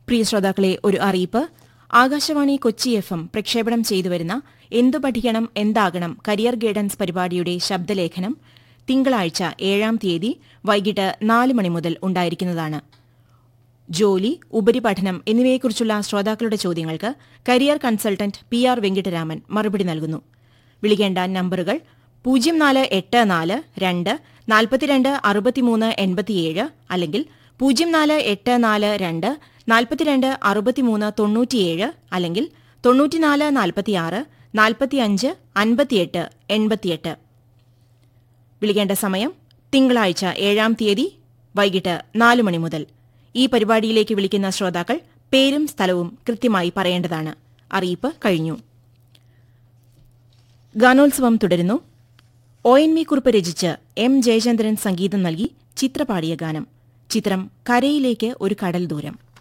പ്രിയ ശ്രോതാക്കളെ ഒരു അറിയിപ്പ് ആകാശവാണി കൊച്ചി എഫ് എം പ്രക്ഷേപണം ചെയ്തുവരുന്ന എന്തു പഠിക്കണം എന്താകണം കരിയർ ഗൈഡൻസ് പരിപാടിയുടെ ശബ്ദലേഖനം തിങ്കളാഴ്ച ഏഴാം തീയതി വൈകിട്ട് നാല് മണി മുതൽ ഉണ്ടായിരിക്കുന്നതാണ് ജോലി ഉപരിപഠനം എന്നിവയെക്കുറിച്ചുള്ള ശ്രോതാക്കളുടെ ചോദ്യങ്ങൾക്ക് career consultant P R Venkataraman മറുപടി നൽകുന്നു വിളിക്കേണ്ട നമ്പറുകൾ പൂജ്യം നാല് എട്ട് നാല് രണ്ട് നാൽപ്പത്തിരണ്ട് അറുപത്തിമൂന്ന് എൺപത്തിയേഴ് അല്ലെങ്കിൽ പൂജ്യം നാല് എട്ട് നാല് രണ്ട് നാൽപ്പത്തിരണ്ട് അറുപത്തിമൂന്ന് തൊണ്ണൂറ്റിയേഴ് അല്ലെങ്കിൽ തൊണ്ണൂറ്റിനാല് നാൽപ്പത്തിയാറ് നാൽപ്പത്തിയഞ്ച് അൻപത്തിയെട്ട് എൺപത്തിയെട്ട് വിളിക്കേണ്ട സമയം തിങ്കളാഴ്ച ഏഴാം തീയതി വൈകിട്ട് നാല് മണി മുതൽ ഈ പരിപാടിയിലേക്ക് വിളിക്കുന്ന ശ്രോതാക്കൾ പേരും സ്ഥലവും കൃത്യമായി പറയേണ്ടതാണ് അറിയിപ്പ് കഴിഞ്ഞു ഗാനോത്സവം തുടരുന്നു ഒ എൻ വി കുറിപ്പ് രചിച്ച് എം ജയചന്ദ്രൻ സംഗീതം നൽകി ചിത്രപാടിയ ഗാനം ചിത്രം കരയിലേക്ക് ഒരു കടൽ ദൂരം